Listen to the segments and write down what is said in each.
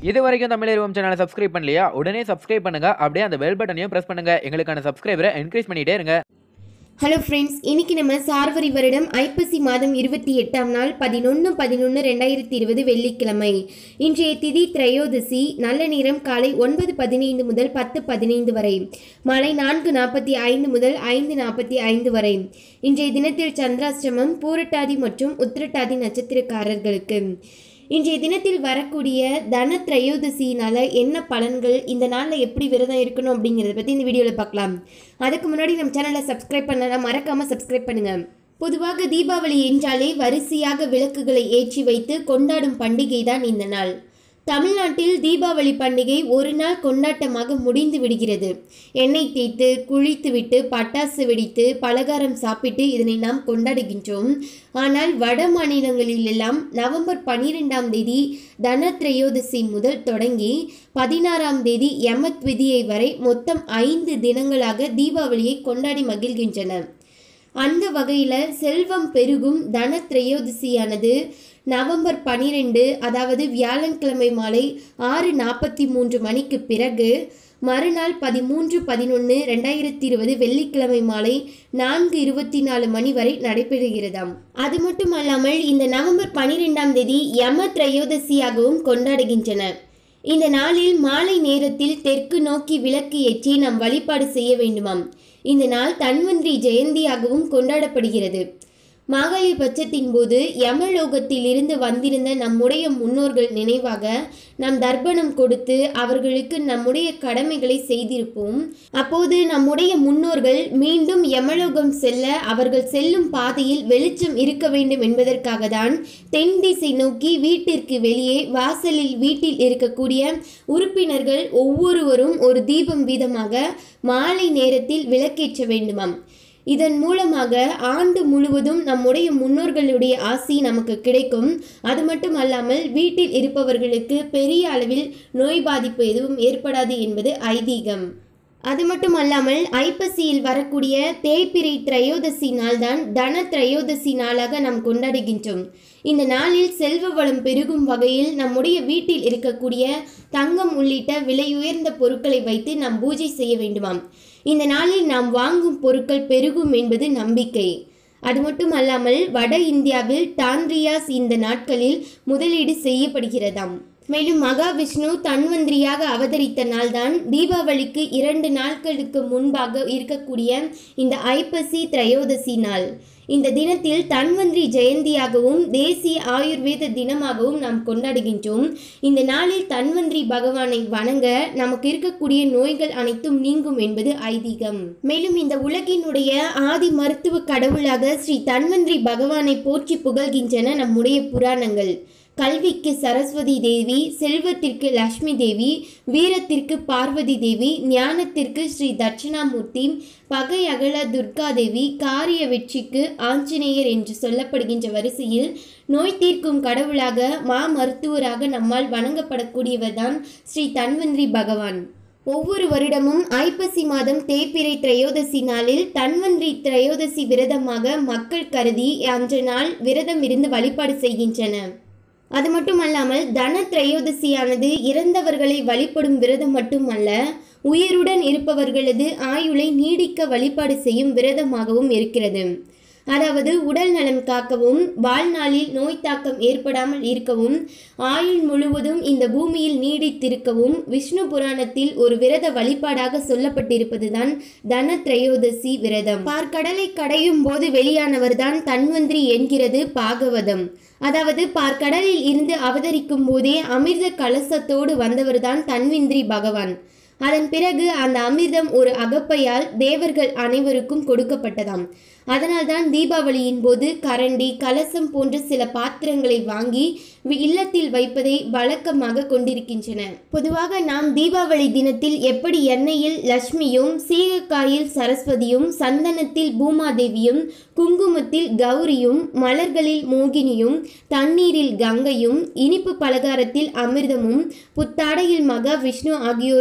இது வரைக்கும் தமிழ் சேனலை சப்ஸ்கிரைப் பண்ணலையா உடனே சப்ஸ்கிரைப் பண்ணுங்க அப்படியே அந்த பெல் பட்டனையும் பிரஸ் பண்ணுங்க எங்களுக்கான சப்ஸ்கிரைபரை என்கரேஜ் பண்ணிட்டே இருங்க ஹலோ ஃப்ரெண்ட்ஸ் இன்னைக்கு நம்ம சார்வரி வருடம் ஐப்பசி மாதம் இருபத்தி எட்டாம் நாள் பதினொன்று பதினொன்று ரெண்டாயிரத்தி இருபது வெள்ளிக்கிழமை இன்றைய திதி திரையோதசி நல்ல நேரம் காலை ஒன்பது பதினைந்து முதல் பத்து பதினைந்து வரை மாலை நான்கு நாற்பத்தி ஐந்து முதல் ஐந்து நாற்பத்தி ஐந்து வரை இன்றைய தினத்தில் சந்திராஷ்டமம் பூரட்டாதி மற்றும் உத்திரட்டாதி நட்சத்திரக்காரர்களுக்கு இன்றைய தினத்தில் வரக்கூடிய தன திரையோதசியினால என்ன பலன்கள் இந்த நாளில் எப்படி விரதம் இருக்கணும் அப்படிங்கிறத பற்றி இந்த வீடியோவில் பார்க்கலாம் அதுக்கு முன்னாடி நம்ம சேனலை சப்ஸ்கிரைப் பண்ணலாம் மறக்காமல் சப்ஸ்கிரைப் பண்ணுங்க பொதுவாக தீபாவளி என்றாலே வரிசையாக விளக்குகளை ஏற்றி வைத்து கொண்டாடும் பண்டிகை தான் இந்த நாள் தமிழ்நாட்டில் தீபாவளி பண்டிகை ஒரு நாள் கொண்டாட்டமாக முடிந்து விடுகிறது எண்ணெய் தேய்த்து குளித்துவிட்டு பட்டாசு வெடித்து பலகாரம் சாப்பிட்டு இதனை நாம் கொண்டாடுகின்றோம் ஆனால் வட மாநிலங்களிலெல்லாம் நவம்பர் பனிரெண்டாம் தேதி தனத்ரயோதசி முதல் தொடங்கி பதினாறாம் தேதி யமத்விதியை வரை மொத்தம் ஐந்து தினங்களாக தீபாவளியை கொண்டாடி மகிழ்கின்றனர் அந்த வகையில் செல்வம் பெருகும் தனத்ரயோதசியானது நவம்பர் பனிரெண்டு அதாவது வியாழக்கிழமை மாலை ஆறு நாற்பத்தி மூன்று மணிக்கு பிறகு மறுநாள் பதிமூன்று பதினொன்று ரெண்டாயிரத்தி இருபது வெள்ளிக்கிழமை மாலை நான்கு இருபத்தி நாலு மணி வரை நடைபெறுகிறதாம் அது மட்டுமல்லாமல் இந்த நவம்பர் பனிரெண்டாம் தேதி யம திரையோதசியாகவும் கொண்டாடுகின்றனர் இந்த நாளில் மாலை நேரத்தில் தெற்கு நோக்கி விளக்கு ஏற்றி நாம் வழிபாடு செய்ய வேண்டுமாம் இந்த நாள் தன்வந்திரி ஜெயந்தியாகவும் கொண்டாடப்படுகிறது மாகாளி பட்சத்தின் போது யமலோகத்தில் இருந்து வந்திருந்த நம்முடைய முன்னோர்கள் நினைவாக நாம் தர்ப்பணம் கொடுத்து அவர்களுக்கு நம்முடைய கடமைகளை செய்திருப்போம் அப்போது நம்முடைய முன்னோர்கள் மீண்டும் யமலோகம் செல்ல அவர்கள் செல்லும் பாதையில் வெளிச்சம் இருக்க வேண்டும் என்பதற்காக தான் தென் திசை நோக்கி வீட்டிற்கு வெளியே வாசலில் வீட்டில் இருக்கக்கூடிய உறுப்பினர்கள் ஒவ்வொருவரும் ஒரு தீபம் வீதமாக மாலை நேரத்தில் விளக்கேற்ற வேண்டுமாம் இதன் மூலமாக ஆண்டு முழுவதும் நம்முடைய முன்னோர்களுடைய ஆசி நமக்கு கிடைக்கும் அது மட்டும் அல்லாமல் வீட்டில் இருப்பவர்களுக்கு பெரிய அளவில் நோய் பாதிப்பு எதுவும் ஏற்படாது என்பது ஐதீகம் அது மட்டும் அல்லாமல் ஐப்பசியில் வரக்கூடிய தேய்பிரை திரையோதசி நாள்தான் தன திரையோதசி நாளாக நாம் கொண்டாடுகின்றோம் இந்த நாளில் செல்வ வளம் பெருகும் வகையில் நம்முடைய வீட்டில் இருக்கக்கூடிய தங்கம் உள்ளிட்ட விலையுயர்ந்த பொருட்களை வைத்து நாம் பூஜை செய்ய வேண்டுமாம் இந்த நாளில் நாம் வாங்கும் பொருட்கள் பெருகும் என்பது நம்பிக்கை அது மட்டும் அல்லாமல் வட இந்தியாவில் டான்ரியாஸ் இந்த நாட்களில் முதலீடு செய்யப்படுகிறதாம் மேலும் மகாவிஷ்ணு தன்வந்திரியாக அவதரித்த நாள்தான் தீபாவளிக்கு இரண்டு நாட்களுக்கு முன்பாக இருக்கக்கூடிய இந்த ஐப்பசி திரையோதசி நாள் இந்த தினத்தில் தன்வந்திரி ஜெயந்தியாகவும் தேசிய ஆயுர்வேத தினமாகவும் நாம் கொண்டாடுகின்றோம் இந்த நாளில் தன்வந்திரி பகவானை வணங்க நமக்கு இருக்கக்கூடிய நோய்கள் அனைத்தும் நீங்கும் என்பது ஐதீகம் மேலும் இந்த உலகினுடைய ஆதி மருத்துவ கடவுளாக ஸ்ரீ தன்வந்திரி பகவானை போற்றி புகழ்கின்றன நம்முடைய புராணங்கள் கல்விக்கு சரஸ்வதி தேவி செல்வத்திற்கு லக்ஷ்மி தேவி வீரத்திற்கு பார்வதி தேவி ஞானத்திற்கு ஸ்ரீ தட்சிணாமூர்த்தி பகை அகல துர்கா தேவி காரிய வெற்றிக்கு ஆஞ்சநேயர் என்று சொல்லப்படுகின்ற வரிசையில் நோய் தீர்க்கும் கடவுளாக மா மருத்துவராக நம்மால் வணங்கப்படக்கூடியவர்தான் ஸ்ரீ தன்வந்திரி பகவான் ஒவ்வொரு வருடமும் ஐப்பசி மாதம் தேய்பிறை திரையோதசி நாளில் தன்வந்திரி திரையோதசி விரதமாக மக்கள் கருதி அன்ற நாள் விரதம் இருந்து வழிபாடு செய்கின்றனர் அது மட்டுமல்லாமல் தன திரையோதசியானது இறந்தவர்களை வழிபடும் விரதம் மட்டுமல்ல உயிருடன் இருப்பவர்களது ஆயுளை நீடிக்க வழிபாடு செய்யும் விரதமாகவும் இருக்கிறது அதாவது உடல் நலம் காக்கவும் வாழ்நாளில் நோய் தாக்கம் ஏற்படாமல் இருக்கவும் ஆயுள் முழுவதும் இந்த பூமியில் நீடித்திருக்கவும் விஷ்ணு புராணத்தில் ஒரு விரத வழிபாடாக சொல்லப்பட்டிருப்பதுதான் தன திரையோதசி விரதம் பார்க்கடலை கடையும் போது வெளியானவர்தான் தன்வந்திரி என்கிறது பாகவதம் அதாவது பார்க்கடலில் இருந்து அவதரிக்கும் போதே அமிர்த கலசத்தோடு வந்தவர்தான் தன்விந்திரி பகவான் அதன் பிறகு அந்த அமிர்தம் ஒரு அகப்பையால் தேவர்கள் அனைவருக்கும் கொடுக்கப்பட்டதாம் அதனால்தான் தீபாவளியின் போது கரண்டி கலசம் போன்ற சில பாத்திரங்களை வாங்கி வி- இல்லத்தில் வைப்பதை வழக்கமாக கொண்டிருக்கின்றன பொதுவாக நாம் தீபாவளி தினத்தில் எப்படி எண்ணெயில் லட்சுமியும் சீகக்காயில் சரஸ்வதியும் சந்தனத்தில் பூமாதேவியும் குங்குமத்தில் கௌரியும் மலர்களில் மோகினியும் தண்ணீரில் கங்கையும் இனிப்பு பலகாரத்தில் அமிர்தமும் புத்தாடையில் மகா விஷ்ணு ஆகியோரும் உறைவதை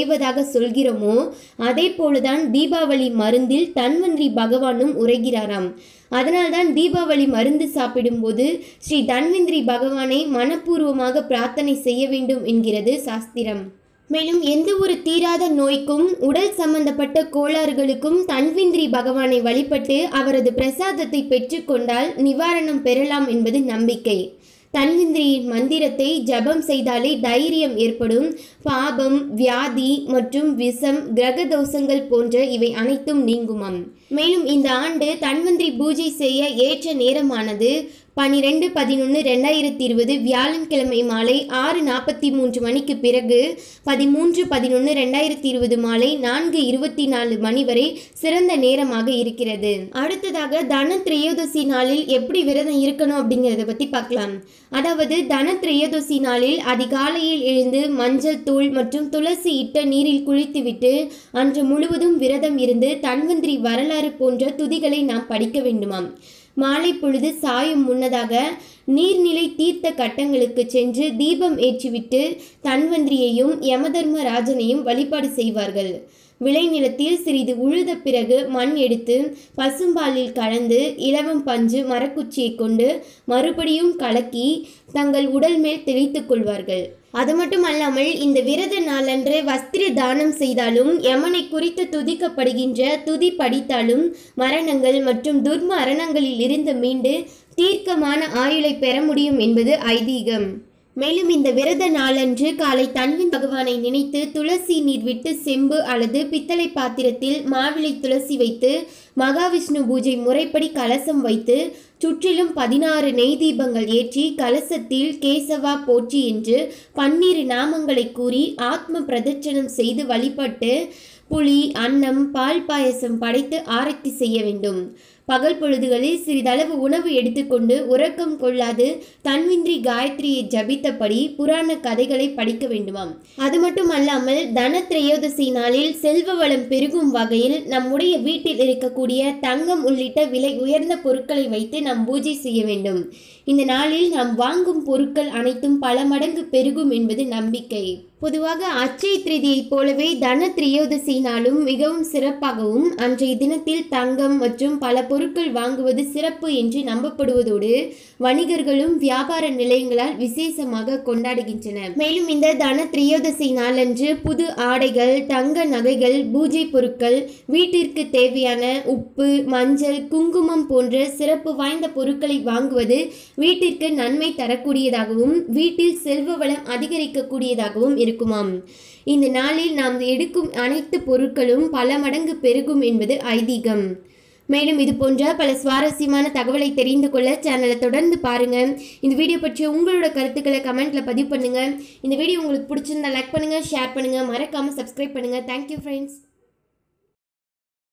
செய்வதாக சொல்கிறோமோ அதே போலதான் தீபாவளி மருந்தில் தன்வந்திரி பகவானும் உரைகிறாராம் அதனால்தான் தீபாவளி மருந்து சாப்பிடும்போது ஸ்ரீ தன்வந்திரி பகவானை மனப்பூர்வமாக பிரார்த்தனை செய்ய வேண்டும் என்கிறது சாஸ்திரம் மேலும் எந்த ஒரு தீராத நோய்க்கும் உடல் சம்பந்தப்பட்ட கோளாறுகளுக்கும் தன்விந்திரி பகவானை வழிபட்டு அவரது பிரசாதத்தை பெற்றுக்கொண்டால் நிவாரணம் பெறலாம் என்பது நம்பிக்கை தன்விந்திரியின் மந்திரத்தை ஜபம் செய்தாலே தைரியம் ஏற்படும் பாபம் வியாதி மற்றும் விஷம் கிரக தோஷங்கள் போன்ற இவை அனைத்தும் நீங்குமாம் மேலும் இந்த ஆண்டு தன்வந்திரி பூஜை செய்ய ஏற்ற நேரமானது பனிரெண்டு பதினொன்று ரெண்டாயிரத்தி இருபது வியாழன்கிழமை மாலை ஆறு நாற்பத்தி மூன்று மணிக்கு பிறகு பதிமூன்று பதினொன்று ரெண்டாயிரத்தி இருபது மாலை நான்கு இருபத்தி நாலு மணி வரை சிறந்த நேரமாக இருக்கிறது அடுத்ததாக தன திரையோதசி நாளில் எப்படி விரதம் இருக்கணும் அப்படிங்கிறத பற்றி பார்க்கலாம் அதாவது தன திரையோதசி நாளில் அதிகாலையில் எழுந்து மஞ்சள் தூள் மற்றும் துளசி இட்ட நீரில் குளித்துவிட்டு அன்று முழுவதும் விரதம் இருந்து தன்வந்திரி வரலாறு போன்ற துதிகளை நாம் படிக்க வேண்டுமாம் மாலை பொழுது சாயும் முன்னதாக நீர்நிலை தீர்த்த கட்டங்களுக்கு சென்று தீபம் ஏற்றிவிட்டு தன்வந்திரியையும் யமதர்மராஜனையும் வழிபாடு செய்வார்கள் விளைநிலத்தில் சிறிது உழுத பிறகு மண் எடுத்து பசும்பாலில் கலந்து இலவம் பஞ்சு மரக்குச்சியை கொண்டு மறுபடியும் கலக்கி தங்கள் உடல் மேல் தெளித்துக் கொள்வார்கள் அது மட்டும் அல்லாமல் இந்த விரத நாளன்று வஸ்திர தானம் செய்தாலும் யமனை குறித்து துதிக்கப்படுகின்ற துதி படித்தாலும் மரணங்கள் மற்றும் துர்ம அரணங்களில் இருந்து மீண்டு தீர்க்கமான ஆயுளை பெற முடியும் என்பது ஐதீகம் மேலும் இந்த விரத நாளன்று காலை தன்வின் பகவானை நினைத்து துளசி நீர் விட்டு செம்பு அல்லது பித்தளை பாத்திரத்தில் மாவிளை துளசி வைத்து மகாவிஷ்ணு பூஜை முறைப்படி கலசம் வைத்து சுற்றிலும் பதினாறு நெய் தீபங்கள் ஏற்றி கலசத்தில் கேசவா போற்றி என்று பன்னிரு நாமங்களை கூறி ஆத்ம பிரதட்சணம் செய்து வழிபட்டு புளி அன்னம் பால் பாயசம் படைத்து ஆரத்தி செய்ய வேண்டும் பகல் பொழுதுகளில் சிறிதளவு உணவு எடுத்துக்கொண்டு உறக்கம் கொள்ளாது தன்விந்திரி காயத்ரியை ஜபித்தபடி புராண கதைகளை படிக்க வேண்டுமாம் அது மட்டும் அல்லாமல் தன திரையோதசி நாளில் செல்வ வளம் பெருகும் வகையில் நம்முடைய வீட்டில் இருக்கக்கூடிய தங்கம் உள்ளிட்ட விலை உயர்ந்த பொருட்களை வைத்து நாம் பூஜை செய்ய வேண்டும் இந்த நாளில் நாம் வாங்கும் பொருட்கள் அனைத்தும் பல மடங்கு பெருகும் என்பது நம்பிக்கை பொதுவாக அச்சய திருதியைப் போலவே தன திரையோதசி நாளும் மிகவும் சிறப்பாகவும் அன்றைய தினத்தில் தங்கம் மற்றும் பல பொருட்கள் வாங்குவது சிறப்பு என்று நம்பப்படுவதோடு வணிகர்களும் வியாபார நிலையங்களால் விசேஷமாக கொண்டாடுகின்றனர் மேலும் இந்த தன திரையோதசி நாளன்று புது ஆடைகள் தங்க நகைகள் பூஜை பொருட்கள் வீட்டிற்கு தேவையான உப்பு மஞ்சள் குங்குமம் போன்ற சிறப்பு வாய்ந்த பொருட்களை வாங்குவது வீட்டிற்கு நன்மை தரக்கூடியதாகவும் வீட்டில் செல்வ வளம் அதிகரிக்கக்கூடியதாகவும் இருக்குமாம் இந்த நாளில் நாம் எடுக்கும் அனைத்து பொருட்களும் பல மடங்கு பெருகும் என்பது ஐதீகம் மேலும் இது போன்ற பல சுவாரஸ்யமான தகவலை தெரிந்து கொள்ள சேனலை தொடர்ந்து பாருங்க இந்த வீடியோ பற்றி உங்களோட கருத்துக்களை கமெண்ட்ல பதிவு பண்ணுங்க இந்த வீடியோ உங்களுக்கு பிடிச்சிருந்தா லைக் பண்ணுங்க ஷேர் பண்ணுங்க மறக்காம சப்ஸ்கிரைப் பண்ணுங்க தேங்க்யூ ஃப்ரெண்ட்ஸ்